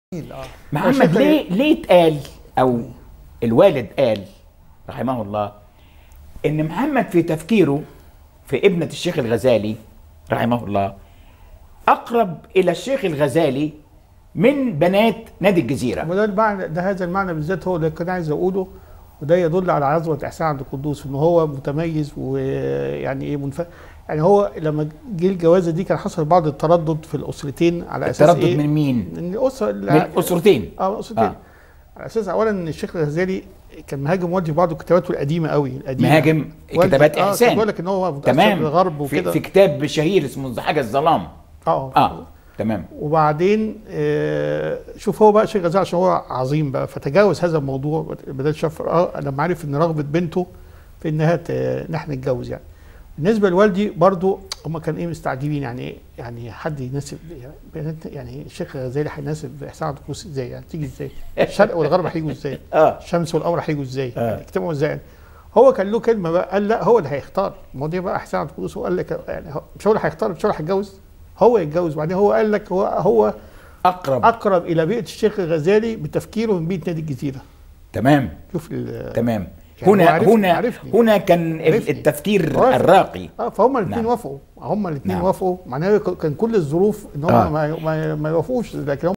جميل اه محمد شايف ليه ليه اتقال او الوالد قال رحمه الله ان محمد في تفكيره في ابنة الشيخ الغزالي رحمه الله اقرب الى الشيخ الغزالي من بنات نادي الجزيره وده المعنى ده هذا المعنى بالذات هو اللي كان عايز اقوله وده يدل على عظمه احسان عبد القدوس ان هو متميز ويعني ايه منف... يعني هو لما جه الجوازه دي كان حصل بعض التردد في الاسرتين على اساس التردد ايه؟ من مين؟ من الاسره من اسرتين اه اسرتين آه. آه. على اساس اولا ان الشيخ الغزالي كان مهاجم والدي بعض كتاباته القديمه قوي القديمه مهاجم والدي- كتابات اه احسان كان بيقول لك ان هو متاثر تمام بالغرب في, وكده في كتاب شهير اسمه حاجه الظلام اه اه تمام وبعدين آه، شوف هو بقى شيخ غزال عشان هو عظيم بقى فتجاوز هذا الموضوع بدل شاف اه لما عرف ان رغبه بنته في انها ت- ان احنا نتجوز يعني بالنسبه لوالدي برضو هم كان ايه مستعجبين يعني إيه؟ يعني حد يناسب يعني, يعني الشيخ غزالي هيناسب احسان عبد القدوس ازاي يعني تيجي ازاي الشرق والغرب هيجوا ازاي اه الشمس والقمر هيجوا ازاي آه. يعني اكتبوا ازاي يعني هو كان له كلمه بقى قال لا هو اللي هيختار ما هو دي بقى احسان عبد القدوس هو قال لك يعني هو- مش هو اللي هيختار مش هو اللي هيتجوز هو يتجوز بعدين هو قال لك هو هو اقرب اقرب الى بيئه الشيخ الغزالي بتفكيره من بيئه نادي الجزيره تمام شوف ال- تمام يعني هو هنا عرفني- هنا عرفني. هنا كان عرفني. التفكير وافق. الراقي اه فهم الاثنين نعم. وافقوا هم الاثنين نعم. وافقوا معناها كان كل الظروف ان هم آه. ما ما, ما يوافقوش لكن هم